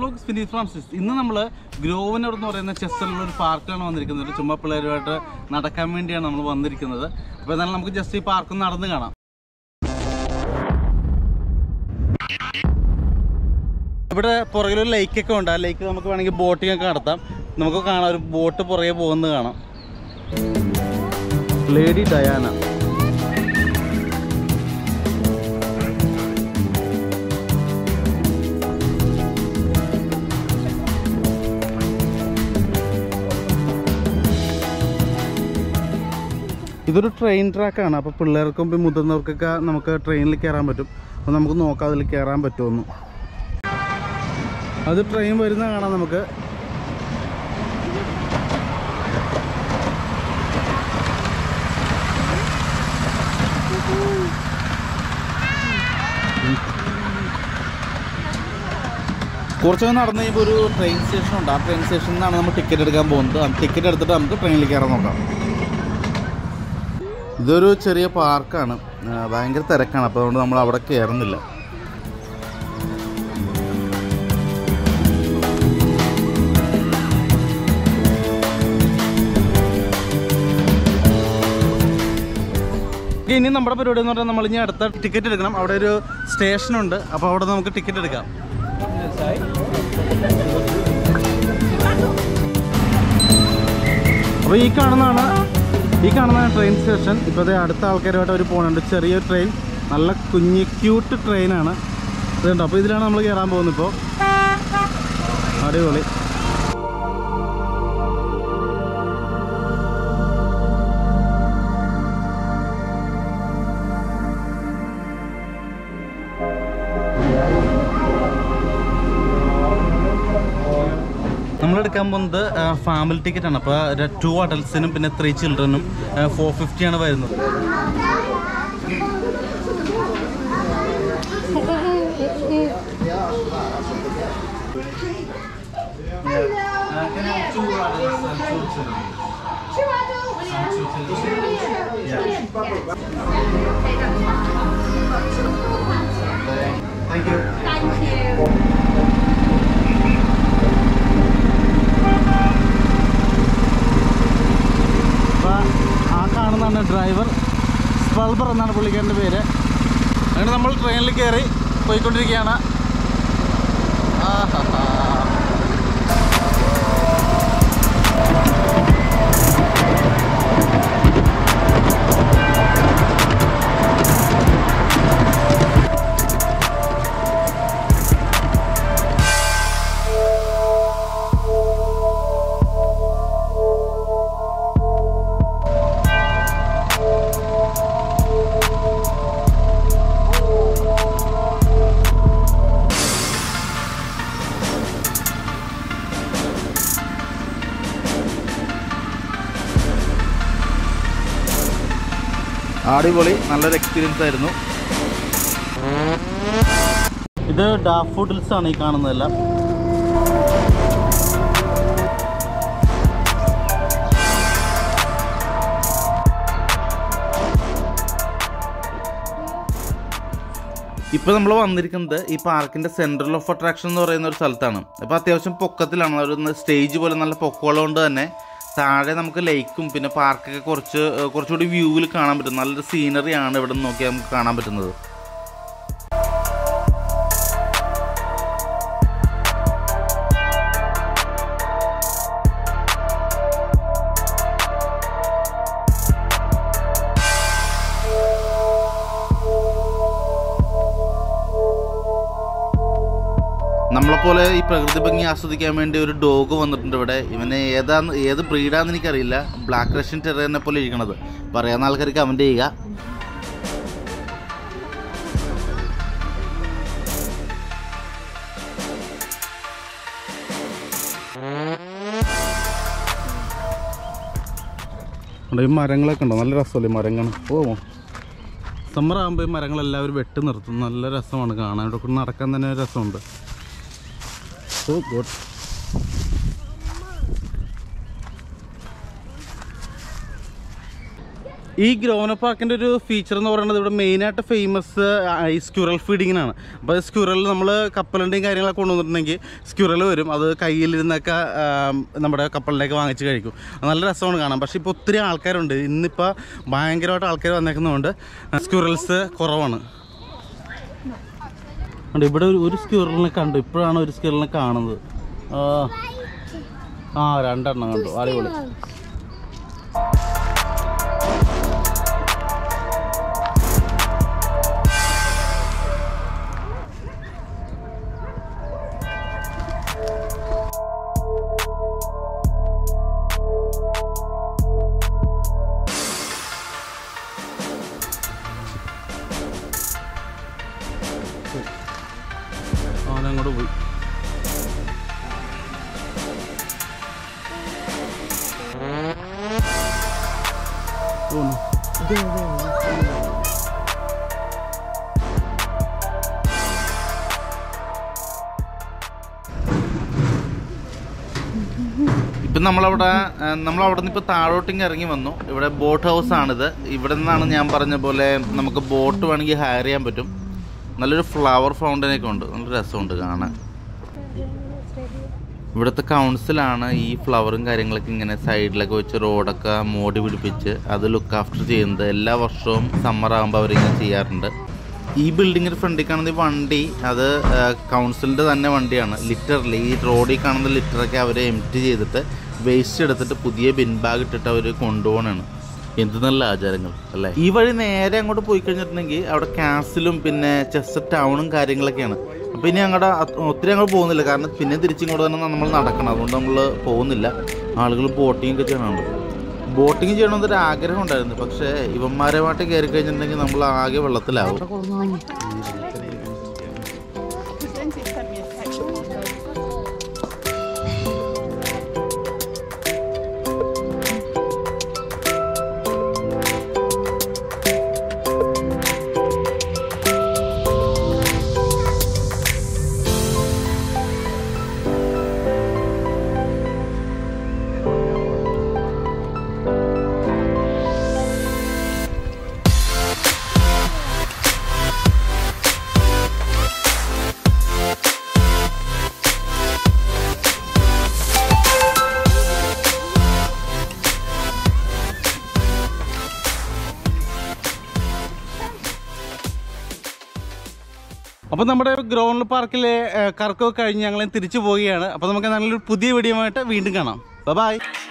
Vlogs finish Francis ഇന്ന് നമ്മൾ ഗ്രോവനർ എന്ന് പറയുന്ന ചെസ്റ്ററിലുള്ള ഒരു പാർക്കിലാണ് വന്നിരിക്കുന്നത് ചുമ്മാ പിള്ളേരുമായിട്ട് നടക്കാൻ വേണ്ടിയാണ് നമ്മൾ വന്നിരിക്കുന്നത് അപ്പോൾ എന്നാലും നമുക്ക് ജസ്റ്റ് ഈ പാർക്ക് നടന്ന് കാണാം ഇവിടെ പുറകിലൊരു ലേക്കൊക്കെ ഉണ്ട് ആ ലേക്ക് നമുക്ക് വേണമെങ്കിൽ ബോട്ടിംഗ് ഒക്കെ നടത്താം നമുക്ക് കാണാം ഒരു ബോട്ട് പുറകെ പോകുന്നത് കാണാം ലേഡി ഡയാന ഇതൊരു ട്രെയിൻ ട്രാക്കാണ് അപ്പോൾ പിള്ളേർക്കും പിന്നെ മുതിർന്നവർക്കൊക്കെ നമുക്ക് ട്രെയിനിൽ കയറാൻ പറ്റും അപ്പോൾ നമുക്ക് നോക്കാം അതിൽ കയറാൻ പറ്റുമെന്ന് അത് ട്രെയിൻ വരുന്ന കാണാം നമുക്ക് കുറച്ചൊക്കെ നടന്നു കഴിയുമ്പോൾ ഒരു ട്രെയിൻ സ്റ്റേഷൻ ഉണ്ട് ആ ട്രെയിൻ സ്റ്റേഷനിൽ നിന്നാണ് നമ്മൾ ടിക്കറ്റ് എടുക്കാൻ പോകുന്നത് ടിക്കറ്റ് എടുത്തിട്ട് നമുക്ക് ട്രെയിനിൽ കയറാൻ നോക്കാം ഇതൊരു ചെറിയ പാർക്കാണ് ആ, ഭയങ്കര തിരക്കാണ് അപ്പോൾ അതുകൊണ്ട് നമ്മൾ അവിടെ കയറുന്നില്ല ഇനി നമ്മുടെ പരിപാടി എന്ന് പറഞ്ഞാൽ നമ്മൾ ഇനി അടുത്ത ടിക്കറ്റ് എടുക്കണം അവിടെ ഒരു സ്റ്റേഷൻ ഉണ്ട് അപ്പോൾ അവിടെ നമുക്ക് ടിക്കറ്റ് എടുക്കാം അപ്പോൾ ഈ കാണുന്നതാണ് ഈ കാണുന്ന ട്രെയിൻ സ്റ്റേഷൻ ഇപ്പോൾ ദേ അടുത്ത ആൾക്കാരുമായിട്ട് അവർ പോകുന്നുണ്ട് ചെറിയൊരു ട്രെയിൻ നല്ല കുഞ്ഞ് ക്യൂട്ട് ട്രെയിനാണ് ഇതുണ്ടോ അപ്പോൾ ഇതിലാണ് നമ്മൾ കയറാൻ പോകുന്നത് ഇപ്പോൾ അടിപൊളി നമ്മൾ എടുക്കാൻ പോകുന്നത് ഫാമിലി ടിക്കറ്റ് ആണ് അപ്പോൾ ടു അഡൽട്സിനും പിന്നെ ത്രീ ചിൽഡ്രനും ഫോർ ഫിഫ്റ്റി ആണ് വരുന്നത് Thank you. Thank you. അപ്പോൾ ആ കാണുന്നതാണ് ഡ്രൈവർ സ്പൾബർ എന്നാണ് പുള്ളിക്കാരൻ്റെ പേര് അങ്ങനെ നമ്മൾ ട്രെയിനിൽ കയറി പോയിക്കൊണ്ടിരിക്കുകയാണ് ആഹാഹാ. അടിപൊളി നല്ലൊരു എക്സ്പീരിയൻസ് ആയിരുന്നു ഇത് ഡാഫോഡിൽസ് ആണ് ഈ കാണുന്നതെല്ലാം ഇപ്പോൾ നമ്മൾ വന്നിരിക്കുന്നത് ഈ പാർക്കിന്റെ സെൻട്രൽ ഓഫ് അട്രാക്ഷൻ എന്ന് പറയുന്ന ഒരു സ്ഥലത്താണ് അപ്പോൾ അത്യാവശ്യം പൊക്കത്തിലാണ് ഒരു സ്റ്റേജ് പോലെ നല്ല പൊക്കമുള്ളതുകൊണ്ട് തന്നെ താഴെ നമുക്ക് ലേക്കും പിന്നെ പാർക്കൊക്കെ കുറച്ച് ഏഹ്, കുറച്ചുകൂടി വ്യൂവിൽ കാണാൻ പറ്റും നല്ലൊരു സീനറി ആണ് ഇവിടെ നിന്ന് നോക്കിയാൽ നമുക്ക് കാണാൻ പറ്റുന്നത് നമ്മളെപ്പോലെ ഈ പ്രകൃതി ഭംഗി ആസ്വദിക്കാൻ വേണ്ടി ഒരു ഡോഗ് വന്നിട്ടുണ്ട് ഇവിടെ ഇവന് ഏതാന്ന് ഏത് ബ്രീഡാന്ന് എനിക്കറിയില്ല ബ്ലാക്ക് റഷ്യൻ ടെററിനെ പോലെ ഇരിക്കണത് പറയാവുന്ന ആൾക്കാർ കമൻറ്റ് ചെയ്യുക ഈ മരങ്ങളൊക്കെ ഉണ്ടോ നല്ല രസമല്ലേ മരങ്ങൾ ഓ സമ്മർ ആകുമ്പോൾ ഈ മരങ്ങളെല്ലാവരും വെട്ടി നിർത്തും നല്ല രസമാണ് കാണാൻ ഇവിടെ കൂടി നടക്കാൻ തന്നെ ഒരു രസമുണ്ട് സോ ഗുഡ് ഈ ഗ്രോന പാർക്കിൻ്റെ ഒരു ഫീച്ചർ എന്ന് പറയുന്നത് ഇവിടെ മെയിനായിട്ട് ഫേമസ് ഈ സ്ക്യൂറൽ ഫീഡിങ്ങിനാണ് അപ്പോൾ സ്ക്യൂറൽ നമ്മൾ കപ്പലിൻ്റെയും കാര്യങ്ങളൊക്കെ കൊണ്ടുവന്നിട്ടുണ്ടെങ്കിൽ സ്ക്യൂറൽ വരും അത് കയ്യിലിരുന്നൊക്കെ ആം, നമ്മുടെ കപ്പലിൻ്റെയൊക്കെ വാങ്ങിച്ച് കഴിക്കും അത് നല്ല രസമാണ് കാണാൻ പക്ഷേ ഇപ്പോൾ ഒത്തിരി ആൾക്കാരുണ്ട് ഇന്നിപ്പോൾ ഭയങ്കരമായിട്ട് ആൾക്കാർ വന്നേക്കുന്നതുകൊണ്ട് സ്ക്യൂറൽസ് കുറവാണ് ഉണ്ട് ഇവിടെ ഒരു ഒരു സ്ക്യൂറലിനെ കണ്ടു ഇപ്പോഴാണ് ഒരു സ്ക്യൂറലിനെ കാണുന്നത് ആ. ആ രണ്ടെണ്ണം കണ്ടു അടിപൊളി അവനങ്ങോട്ട് പോയി പോന്നു. ഇപ്പം നമ്മളവിടെ ആ, നമ്മളവിടെ നിന്ന് ഇപ്പോൾ താഴോട്ടിങ് ഇറങ്ങി വന്നു ഇവിടെ ബോട്ട് ഹൗസ് ആണിത് ഇവിടെ നിന്നാണ് ഞാൻ പറഞ്ഞ പോലെ നമുക്ക് ബോട്ട് വേണമെങ്കിൽ ഹയർ ചെയ്യാൻ പറ്റും നല്ലൊരു ഫ്ലവർ ഫൗണ്ടനൊക്കെ ഉണ്ട് നല്ല രസമുണ്ട് കാണാൻ ഇവിടുത്തെ കൗൺസിലാണ് ഈ ഫ്ലവറും കാര്യങ്ങളൊക്കെ ഇങ്ങനെ സൈഡിലൊക്കെ വെച്ച് റോഡൊക്കെ മോടി പിടിപ്പിച്ച് അത് ലുക്ക് ആഫ്റ്റർ ചെയ്യുന്നത് എല്ലാ വർഷവും സമ്മർ ആകുമ്പോൾ അവരിങ്ങനെ ചെയ്യാറുണ്ട് ഈ ബിൽഡിങ്ങിന് ഫ്രണ്ടിൽ കാണുന്ന ഈ വണ്ടി അത് കൗൺസിലിൻ്റെ തന്നെ വണ്ടിയാണ് ലിറ്ററിൽ ഈ റോഡിൽ കാണുന്ന ലിറ്ററൊക്കെ അവർ എംറ്റി ചെയ്തിട്ട് വേസ്റ്റ് എടുത്തിട്ട് പുതിയ ബിൻ ബാഗ് ഇട്ടിട്ട് അവർ കൊണ്ടുപോകണാണ് എന്ത് നല്ല ആചാരങ്ങൾ അല്ലേ ഈ വഴി നേരെ അങ്ങോട്ട് പോയി കഴിഞ്ഞിട്ടുണ്ടെങ്കിൽ അവിടെ കാസിലും പിന്നെ ചെസ് ടൗണും കാര്യങ്ങളൊക്കെയാണ് അപ്പൊ ഇനി അങ്ങോട്ട് ഒത്തിരി അങ്ങോട്ട് പോകുന്നില്ല കാരണം പിന്നെ തിരിച്ചിങ്ങോട്ട് തന്നെ നമ്മൾ നടക്കണം അതുകൊണ്ട് നമ്മൾ പോകുന്നില്ല ആളുകൾ ബോട്ടിംഗ് ഒക്കെ ചെയ്യണുണ്ട് ബോട്ടിങ് ചെയ്യണമെന്നൊരു ആഗ്രഹം ഉണ്ടായിരുന്നു പക്ഷേ ഇവന്മാരുമായിട്ട് കയറി കഴിഞ്ഞിട്ടുണ്ടെങ്കിൽ നമ്മൾ ആകെ വെള്ളത്തിലാവും അപ്പോൾ നമ്മുടെ ഗ്രൗണ്ട് പാർക്കിലെ കറക്കമൊക്കെ കഴിഞ്ഞ് ഞങ്ങൾ തിരിച്ചു പോവുകയാണ് അപ്പോൾ നമുക്ക് നല്ലൊരു പുതിയ വീഡിയോ ആയിട്ട് വീണ്ടും കാണാം ബൈ